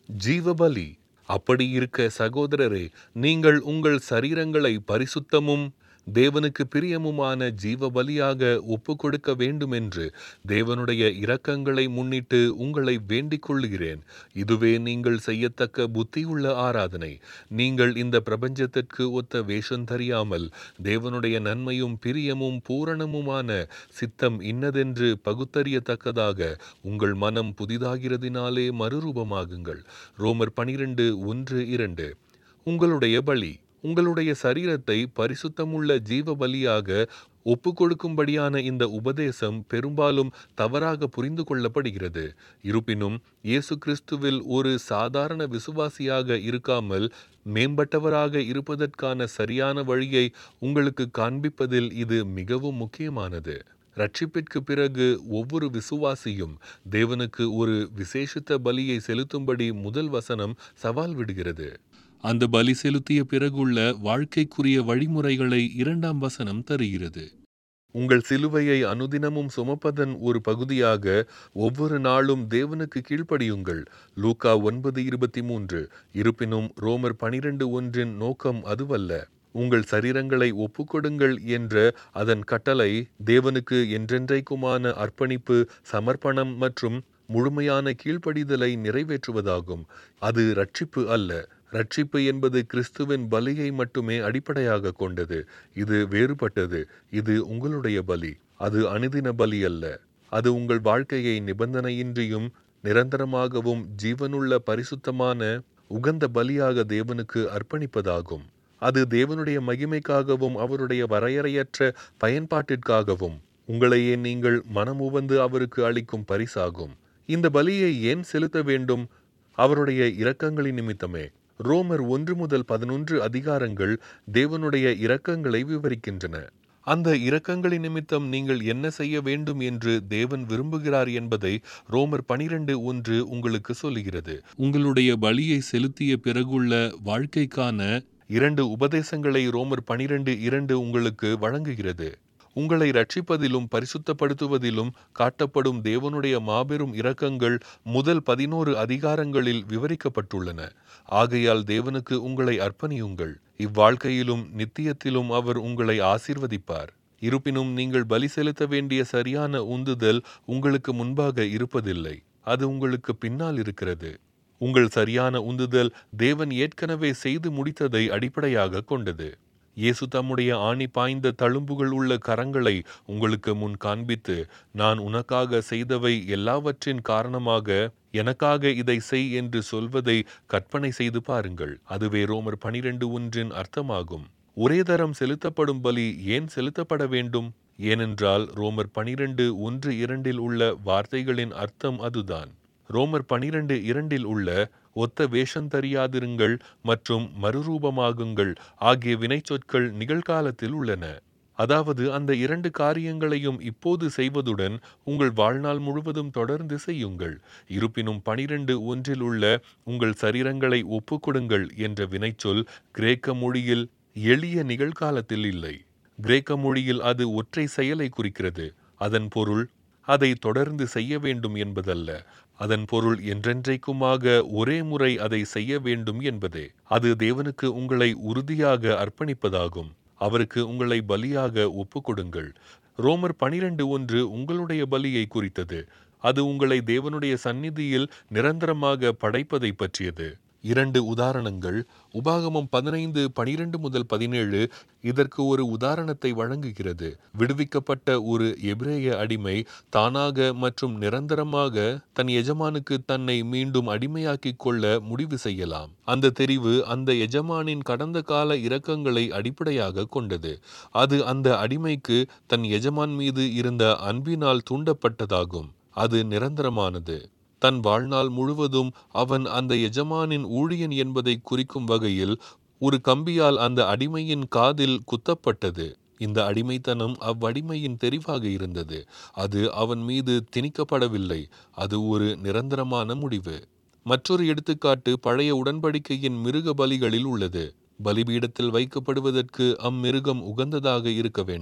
ஜீவபலி அப்படி இருக்க சகோதரரே நீங்கள் உங்கள் சரீரங்களை பரிசுத்தமும் தேவனுக்கு பிரியமுமான ஜீவ பலியாக ஒப்பு கொடுக்க வேண்டுமென்று தேவனுடைய இரக்கங்களை முன்னிட்டு உங்களை வேண்டிக் கொள்கிறேன் இதுவே நீங்கள் செய்யத்தக்க புத்தியுள்ள ஆராதனை நீங்கள் இந்த பிரபஞ்சத்திற்கு ஒத்த வேஷம் தெரியாமல் தேவனுடைய நன்மையும் பிரியமும் பூரணமுமான சித்தம் இன்னதென்று பகுத்தறியத்தக்கதாக உங்கள் மனம் புதிதாகிறதினாலே மறுரூபமாகுங்கள் ரோமர் பனிரெண்டு ஒன்று இரண்டு உங்களுடைய பலி உங்களுடைய சரீரத்தை பரிசுத்தமுள்ள ஜீவ பலியாக ஒப்பு கொடுக்கும்படியான இந்த உபதேசம் பெரும்பாலும் தவறாக புரிந்து கொள்ளப்படுகிறது இருப்பினும் இயேசு கிறிஸ்துவில் ஒரு சாதாரண விசுவாசியாக இருக்காமல் மேம்பட்டவராக இருப்பதற்கான சரியான வழியை உங்களுக்கு காண்பிப்பதில் இது மிகவும் முக்கியமானது ரட்சிப்பிற்கு பிறகு ஒவ்வொரு விசுவாசியும் தேவனுக்கு ஒரு விசேஷித்த பலியை செலுத்தும்படி முதல் வசனம் சவால் விடுகிறது அந்த பலி செலுத்திய பிறகுள்ள வாழ்க்கைக்குரிய வழிமுறைகளை இரண்டாம் வசனம் தருகிறது உங்கள் சிலுவையை அனுதினமும் சுமப்பதன் ஒரு பகுதியாக ஒவ்வொரு நாளும் தேவனுக்கு கீழ்ப்படியுங்கள் லூக்கா ஒன்பது இருபத்தி மூன்று இருப்பினும் ரோமர் பனிரெண்டு ஒன்றின் நோக்கம் அதுவல்ல உங்கள் சரீரங்களை ஒப்புக்கொடுங்கள் என்ற அதன் கட்டளை தேவனுக்கு என்றென்றைக்குமான அர்ப்பணிப்பு சமர்ப்பணம் மற்றும் முழுமையான கீழ்ப்படிதலை நிறைவேற்றுவதாகும் அது ரட்சிப்பு அல்ல ரட்சிப்பு என்பது கிறிஸ்துவின் பலியை மட்டுமே அடிப்படையாக கொண்டது இது வேறுபட்டது இது உங்களுடைய பலி அது அனுதின பலி அல்ல அது உங்கள் வாழ்க்கையை நிபந்தனையின்றியும் நிரந்தரமாகவும் ஜீவனுள்ள பரிசுத்தமான உகந்த பலியாக தேவனுக்கு அர்ப்பணிப்பதாகும் அது தேவனுடைய மகிமைக்காகவும் அவருடைய வரையறையற்ற பயன்பாட்டிற்காகவும் உங்களையே நீங்கள் மனமுவந்து அவருக்கு அளிக்கும் பரிசாகும் இந்த பலியை ஏன் செலுத்த வேண்டும் அவருடைய இரக்கங்களின் நிமித்தமே ரோமர் ஒன்று முதல் பதினொன்று அதிகாரங்கள் தேவனுடைய இரக்கங்களை விவரிக்கின்றன அந்த இரக்கங்களின் நிமித்தம் நீங்கள் என்ன செய்ய வேண்டும் என்று தேவன் விரும்புகிறார் என்பதை ரோமர் பனிரெண்டு ஒன்று உங்களுக்கு சொல்லுகிறது உங்களுடைய பலியை செலுத்திய பிறகுள்ள வாழ்க்கைக்கான இரண்டு உபதேசங்களை ரோமர் பனிரெண்டு இரண்டு உங்களுக்கு வழங்குகிறது உங்களை ரட்சிப்பதிலும் பரிசுத்தப்படுத்துவதிலும் காட்டப்படும் தேவனுடைய மாபெரும் இரக்கங்கள் முதல் பதினோரு அதிகாரங்களில் விவரிக்கப்பட்டுள்ளன ஆகையால் தேவனுக்கு உங்களை அர்ப்பணியுங்கள் இவ்வாழ்க்கையிலும் நித்தியத்திலும் அவர் உங்களை ஆசீர்வதிப்பார் இருப்பினும் நீங்கள் பலி செலுத்த வேண்டிய சரியான உந்துதல் உங்களுக்கு முன்பாக இருப்பதில்லை அது உங்களுக்கு பின்னால் இருக்கிறது உங்கள் சரியான உந்துதல் தேவன் ஏற்கனவே செய்து முடித்ததை அடிப்படையாக கொண்டது இயேசு தம்முடைய ஆணி பாய்ந்த தழும்புகள் உள்ள கரங்களை உங்களுக்கு முன் காண்பித்து நான் உனக்காக செய்தவை எல்லாவற்றின் காரணமாக எனக்காக இதை செய் என்று சொல்வதை கற்பனை செய்து பாருங்கள் அதுவே ரோமர் பனிரெண்டு ஒன்றின் அர்த்தமாகும் ஒரே தரம் செலுத்தப்படும் பலி ஏன் செலுத்தப்பட வேண்டும் ஏனென்றால் ரோமர் பனிரெண்டு ஒன்று இரண்டில் உள்ள வார்த்தைகளின் அர்த்தம் அதுதான் ரோமர் பனிரெண்டு இரண்டில் உள்ள ஒத்த வேஷந்தறியாதிருங்கள் மற்றும் மறுரூபமாகுங்கள் ஆகிய வினைச்சொற்கள் நிகழ்காலத்தில் உள்ளன அதாவது அந்த இரண்டு காரியங்களையும் இப்போது செய்வதுடன் உங்கள் வாழ்நாள் முழுவதும் தொடர்ந்து செய்யுங்கள் இருப்பினும் பனிரெண்டு ஒன்றில் உள்ள உங்கள் சரீரங்களை ஒப்புக்கொடுங்கள் என்ற வினைச்சொல் கிரேக்க மொழியில் எளிய நிகழ்காலத்தில் இல்லை கிரேக்க மொழியில் அது ஒற்றை செயலை குறிக்கிறது அதன் பொருள் அதை தொடர்ந்து செய்ய வேண்டும் என்பதல்ல அதன் பொருள் என்றென்றைக்குமாக ஒரே முறை அதை செய்ய வேண்டும் என்பதே அது தேவனுக்கு உங்களை உறுதியாக அர்ப்பணிப்பதாகும் அவருக்கு உங்களை பலியாக ஒப்புக்கொடுங்கள் ரோமர் பனிரெண்டு ஒன்று உங்களுடைய பலியை குறித்தது அது உங்களை தேவனுடைய சந்நிதியில் நிரந்தரமாக படைப்பதை பற்றியது இரண்டு உதாரணங்கள் உபாகமம் பதினைந்து பனிரெண்டு முதல் பதினேழு இதற்கு ஒரு உதாரணத்தை வழங்குகிறது விடுவிக்கப்பட்ட ஒரு எபிரேய அடிமை தானாக மற்றும் நிரந்தரமாக தன் எஜமானுக்கு தன்னை மீண்டும் அடிமையாக்கிக் கொள்ள முடிவு செய்யலாம் அந்த தெரிவு அந்த எஜமானின் கடந்த கால இரக்கங்களை அடிப்படையாக கொண்டது அது அந்த அடிமைக்கு தன் எஜமான் மீது இருந்த அன்பினால் தூண்டப்பட்டதாகும் அது நிரந்தரமானது தன் வாழ்நாள் முழுவதும் அவன் அந்த எஜமானின் ஊழியன் என்பதை குறிக்கும் வகையில் ஒரு கம்பியால் அந்த அடிமையின் காதில் குத்தப்பட்டது இந்த அடிமைத்தனம் அவ்வடிமையின் தெரிவாக இருந்தது அது அவன் மீது திணிக்கப்படவில்லை அது ஒரு நிரந்தரமான முடிவு மற்றொரு எடுத்துக்காட்டு பழைய உடன்படிக்கையின் மிருக பலிகளில் உள்ளது பலிபீடத்தில் வைக்கப்படுவதற்கு அம்மிருகம் உகந்ததாக இருக்க வேண்டும்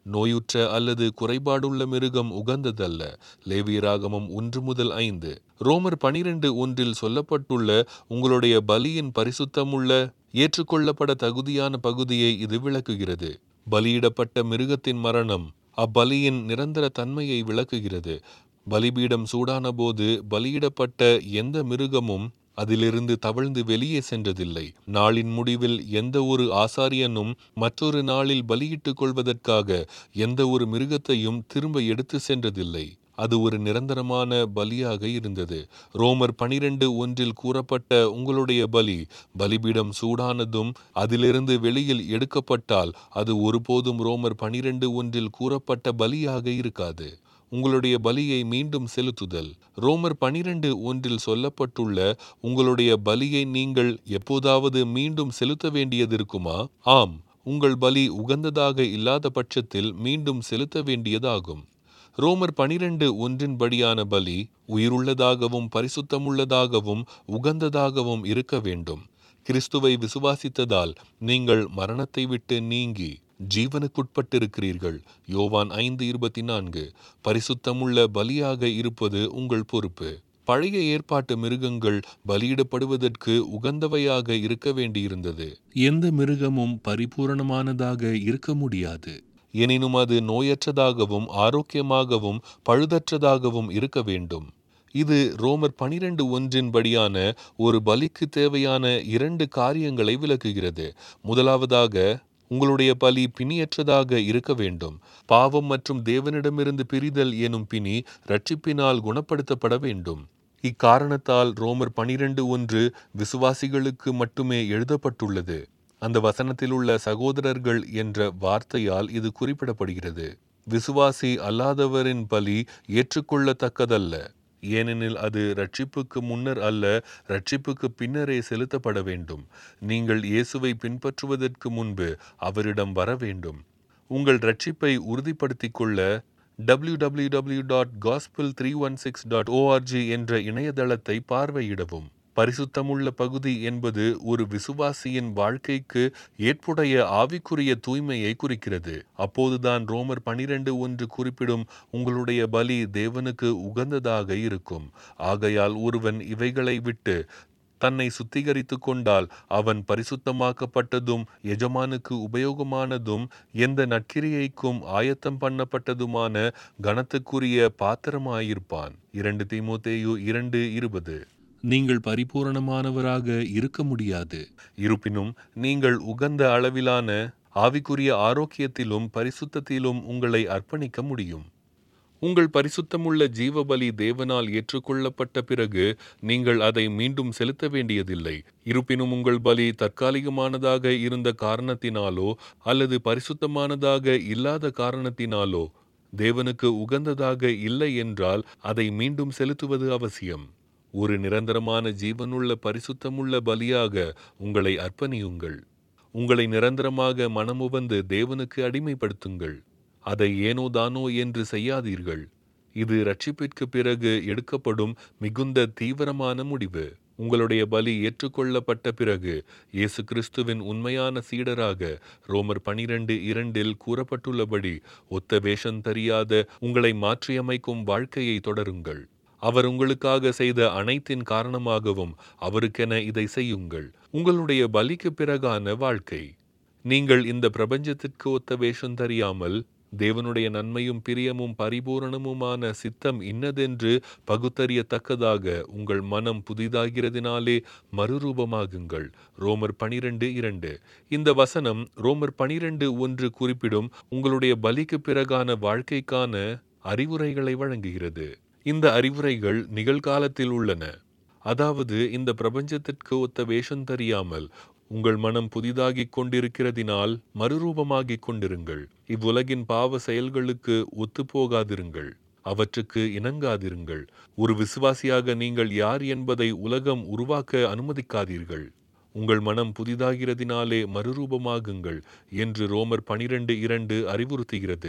நோயுற்ற அல்லது குறைபாடுள்ள மிருகம் உகந்ததல்ல லேவியராகமம் ஒன்று முதல் ஐந்து ரோமர் பனிரெண்டு ஒன்றில் சொல்லப்பட்டுள்ள உங்களுடைய பலியின் பரிசுத்தமுள்ள ஏற்றுக்கொள்ளப்பட தகுதியான பகுதியை இது விளக்குகிறது பலியிடப்பட்ட மிருகத்தின் மரணம் அப்பலியின் நிரந்தர தன்மையை விளக்குகிறது பலிபீடம் சூடான போது பலியிடப்பட்ட எந்த மிருகமும் அதிலிருந்து தவழ்ந்து வெளியே சென்றதில்லை நாளின் முடிவில் எந்த ஒரு ஆசாரியனும் மற்றொரு நாளில் பலியிட்டுக் கொள்வதற்காக எந்த ஒரு மிருகத்தையும் திரும்ப எடுத்து சென்றதில்லை அது ஒரு நிரந்தரமான பலியாக இருந்தது ரோமர் பனிரெண்டு ஒன்றில் கூறப்பட்ட உங்களுடைய பலி பலிபீடம் சூடானதும் அதிலிருந்து வெளியில் எடுக்கப்பட்டால் அது ஒருபோதும் ரோமர் பனிரெண்டு ஒன்றில் கூறப்பட்ட பலியாக இருக்காது உங்களுடைய பலியை மீண்டும் செலுத்துதல் ரோமர் பனிரெண்டு ஒன்றில் சொல்லப்பட்டுள்ள உங்களுடைய பலியை நீங்கள் எப்போதாவது மீண்டும் செலுத்த வேண்டியதிருக்குமா ஆம் உங்கள் பலி உகந்ததாக இல்லாத பட்சத்தில் மீண்டும் செலுத்த வேண்டியதாகும் ரோமர் பனிரெண்டு ஒன்றின்படியான பலி உயிருள்ளதாகவும் பரிசுத்தமுள்ளதாகவும் உகந்ததாகவும் இருக்க வேண்டும் கிறிஸ்துவை விசுவாசித்ததால் நீங்கள் மரணத்தை விட்டு நீங்கி ஜீவனுக்குட்பட்டிருக்கிறீர்கள் யோவான் ஐந்து இருபத்தி நான்கு பரிசுத்தமுள்ள பலியாக இருப்பது உங்கள் பொறுப்பு பழைய ஏற்பாட்டு மிருகங்கள் பலியிடப்படுவதற்கு உகந்தவையாக இருக்க வேண்டியிருந்தது எந்த மிருகமும் பரிபூரணமானதாக இருக்க முடியாது எனினும் அது நோயற்றதாகவும் ஆரோக்கியமாகவும் பழுதற்றதாகவும் இருக்க வேண்டும் இது ரோமர் பனிரெண்டு ஒன்றின்படியான ஒரு பலிக்கு தேவையான இரண்டு காரியங்களை விளக்குகிறது முதலாவதாக உங்களுடைய பலி பிணியற்றதாக இருக்க வேண்டும் பாவம் மற்றும் தேவனிடமிருந்து பிரிதல் எனும் பிணி ரட்சிப்பினால் குணப்படுத்தப்பட வேண்டும் இக்காரணத்தால் ரோமர் பனிரெண்டு ஒன்று விசுவாசிகளுக்கு மட்டுமே எழுதப்பட்டுள்ளது அந்த வசனத்தில் உள்ள சகோதரர்கள் என்ற வார்த்தையால் இது குறிப்பிடப்படுகிறது விசுவாசி அல்லாதவரின் பலி ஏற்றுக்கொள்ளத்தக்கதல்ல ஏனெனில் அது ரட்சிப்புக்கு முன்னர் அல்ல ரட்சிப்புக்கு பின்னரே செலுத்தப்பட வேண்டும் நீங்கள் இயேசுவை பின்பற்றுவதற்கு முன்பு அவரிடம் வர வேண்டும் உங்கள் ரட்சிப்பை உறுதிப்படுத்திக் கொள்ள W W W dot gospel three one six dot O R G என்ற இணையதளத்தை பார்வையிடவும் பரிசுத்தமுள்ள பகுதி என்பது ஒரு விசுவாசியின் வாழ்க்கைக்கு ஏற்புடைய ஆவிக்குரிய தூய்மையை குறிக்கிறது அப்போதுதான் ரோமர் பனிரெண்டு ஒன்று குறிப்பிடும் உங்களுடைய பலி தேவனுக்கு உகந்ததாக இருக்கும் ஆகையால் ஒருவன் இவைகளை விட்டு தன்னை சுத்திகரித்து கொண்டால் அவன் பரிசுத்தமாக்கப்பட்டதும் எஜமானுக்கு உபயோகமானதும் எந்த நற்கிரியைக்கும் ஆயத்தம் பண்ணப்பட்டதுமான கனத்துக்குரிய பாத்திரமாயிருப்பான் இரண்டு தீமோத்தேயு இரண்டு இருபது நீங்கள் பரிபூரணமானவராக இருக்க முடியாது இருப்பினும் நீங்கள் உகந்த அளவிலான ஆவிக்குரிய ஆரோக்கியத்திலும் பரிசுத்தத்திலும் உங்களை அர்ப்பணிக்க முடியும் உங்கள் பரிசுத்தமுள்ள ஜீவபலி தேவனால் ஏற்றுக்கொள்ளப்பட்ட பிறகு நீங்கள் அதை மீண்டும் செலுத்த வேண்டியதில்லை இருப்பினும் உங்கள் பலி தற்காலிகமானதாக இருந்த காரணத்தினாலோ அல்லது பரிசுத்தமானதாக இல்லாத காரணத்தினாலோ தேவனுக்கு உகந்ததாக இல்லை என்றால் அதை மீண்டும் செலுத்துவது அவசியம் ஒரு நிரந்தரமான ஜீவனுள்ள பரிசுத்தமுள்ள பலியாக உங்களை அர்ப்பணியுங்கள் உங்களை நிரந்தரமாக மனமுவந்து தேவனுக்கு அடிமைப்படுத்துங்கள் அதை ஏனோ தானோ என்று செய்யாதீர்கள் இது ரட்சிப்பிற்கு பிறகு எடுக்கப்படும் மிகுந்த தீவிரமான முடிவு உங்களுடைய பலி ஏற்றுக்கொள்ளப்பட்ட பிறகு இயேசு கிறிஸ்துவின் உண்மையான சீடராக ரோமர் பனிரெண்டு இரண்டில் கூறப்பட்டுள்ளபடி ஒத்த வேஷம் தெரியாத உங்களை மாற்றியமைக்கும் வாழ்க்கையை தொடருங்கள் அவர் உங்களுக்காக செய்த அனைத்தின் காரணமாகவும் அவருக்கென இதை செய்யுங்கள் உங்களுடைய பலிக்கு பிறகான வாழ்க்கை நீங்கள் இந்த பிரபஞ்சத்திற்கு ஒத்த வேஷம் தெரியாமல் தேவனுடைய நன்மையும் பிரியமும் பரிபூரணமுமான சித்தம் இன்னதென்று பகுத்தறியத்தக்கதாக உங்கள் மனம் புதிதாகிறதினாலே மறுரூபமாகுங்கள் ரோமர் பனிரெண்டு இரண்டு இந்த வசனம் ரோமர் பனிரெண்டு ஒன்று குறிப்பிடும் உங்களுடைய பலிக்கு பிறகான வாழ்க்கைக்கான அறிவுரைகளை வழங்குகிறது இந்த அறிவுரைகள் நிகழ்காலத்தில் உள்ளன அதாவது இந்த பிரபஞ்சத்திற்கு ஒத்த வேஷம் தெரியாமல் உங்கள் மனம் புதிதாகிக் கொண்டிருக்கிறதினால் மறுரூபமாகிக் கொண்டிருங்கள் இவ்வுலகின் பாவ செயல்களுக்கு ஒத்துப்போகாதிருங்கள் அவற்றுக்கு இணங்காதிருங்கள் ஒரு விசுவாசியாக நீங்கள் யார் என்பதை உலகம் உருவாக்க அனுமதிக்காதீர்கள் உங்கள் மனம் புதிதாகிறதினாலே மறுரூபமாகுங்கள் என்று ரோமர் பனிரெண்டு இரண்டு அறிவுறுத்துகிறது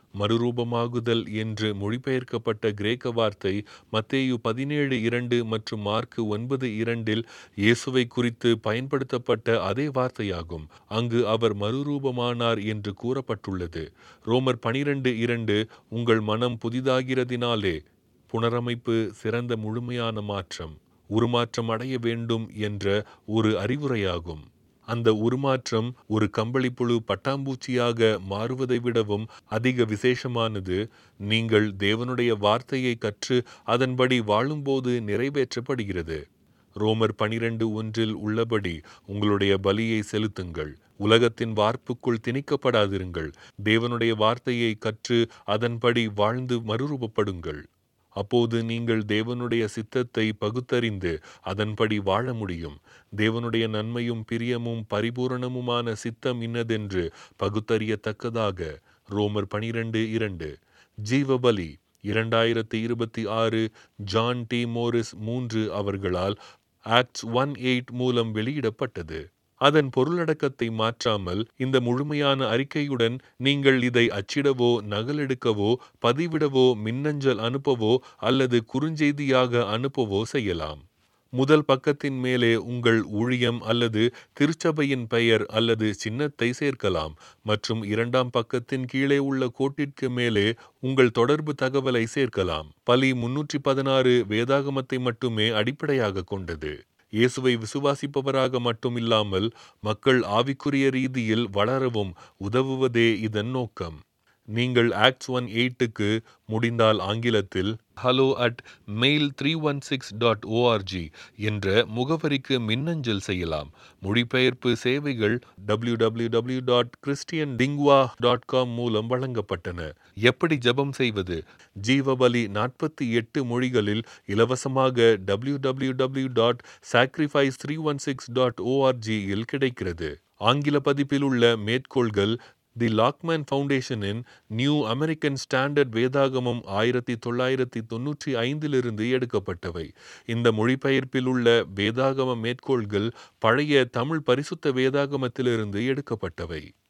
மறுரூபமாகுதல் என்று மொழிபெயர்க்கப்பட்ட கிரேக்க வார்த்தை மத்தேயு பதினேழு இரண்டு மற்றும் மார்க்கு ஒன்பது இரண்டில் இயேசுவை குறித்து பயன்படுத்தப்பட்ட அதே வார்த்தையாகும் அங்கு அவர் மறுரூபமானார் என்று கூறப்பட்டுள்ளது ரோமர் பனிரெண்டு இரண்டு உங்கள் மனம் புதிதாகிறதினாலே புனரமைப்பு சிறந்த முழுமையான மாற்றம் உருமாற்றம் அடைய வேண்டும் என்ற ஒரு அறிவுரையாகும் அந்த உருமாற்றம் ஒரு கம்பளிப்புழு பட்டாம்பூச்சியாக மாறுவதை விடவும் அதிக விசேஷமானது நீங்கள் தேவனுடைய வார்த்தையை கற்று அதன்படி வாழும்போது நிறைவேற்றப்படுகிறது ரோமர் பனிரெண்டு ஒன்றில் உள்ளபடி உங்களுடைய பலியை செலுத்துங்கள் உலகத்தின் வார்ப்புக்குள் திணிக்கப்படாதிருங்கள் தேவனுடைய வார்த்தையை கற்று அதன்படி வாழ்ந்து மறுரூபப்படுங்கள் அப்போது நீங்கள் தேவனுடைய சித்தத்தை பகுத்தறிந்து அதன்படி வாழ முடியும் தேவனுடைய நன்மையும் பிரியமும் பரிபூரணமுமான சித்தம் இன்னதென்று பகுத்தறியத்தக்கதாக ரோமர் பனிரெண்டு இரண்டு ஜீவபலி இரண்டாயிரத்தி இருபத்தி ஆறு ஜான் டி மோரிஸ் மூன்று அவர்களால் ஆக்ட்ஸ் ஒன் எயிட் மூலம் வெளியிடப்பட்டது அதன் பொருளடக்கத்தை மாற்றாமல் இந்த முழுமையான அறிக்கையுடன் நீங்கள் இதை அச்சிடவோ நகலெடுக்கவோ பதிவிடவோ மின்னஞ்சல் அனுப்பவோ அல்லது குறுஞ்செய்தியாக அனுப்பவோ செய்யலாம் முதல் பக்கத்தின் மேலே உங்கள் ஊழியம் அல்லது திருச்சபையின் பெயர் அல்லது சின்னத்தை சேர்க்கலாம் மற்றும் இரண்டாம் பக்கத்தின் கீழே உள்ள கோட்டிற்கு மேலே உங்கள் தொடர்பு தகவலை சேர்க்கலாம் பலி முன்னூற்றி பதினாறு வேதாகமத்தை மட்டுமே அடிப்படையாக கொண்டது இயேசுவை விசுவாசிப்பவராக மட்டுமில்லாமல் மக்கள் ஆவிக்குரிய ரீதியில் வளரவும் உதவுவதே இதன் நோக்கம் நீங்கள் ஆக்ட்ஸ் ஒன் எயிட்டுக்கு முடிந்தால் ஆங்கிலத்தில் hello at mail three one six dot O R G என்ற முகவரிக்கு மின்னஞ்சல் செய்யலாம் மொழிபெயர்ப்பு சேவைகள் W W W dot Christian டிங்வா டாட் காம் மூலம் வழங்கப்பட்டன எப்படி ஜெபம் செய்வது ஜீவபலி நாற்பத்தி எட்டு மொழிகளில் இலவசமாக W W W dot sacrifice three one six dot ஓஆர்ஜியில் கிடைக்கிறது ஆங்கில பதிப்பில் உள்ள மேற்கோள்கள் தி லாக்மேன் ஃபவுண்டேஷனின் நியூ அமெரிக்கன் ஸ்டாண்டர்ட் வேதாகமம் ஆயிரத்தி தொள்ளாயிரத்தி தொன்னூற்றி ஐந்திலிருந்து எடுக்கப்பட்டவை இந்த மொழிபெயர்ப்பில் உள்ள வேதாகம மேற்கோள்கள் பழைய தமிழ் பரிசுத்த வேதாகமத்திலிருந்து எடுக்கப்பட்டவை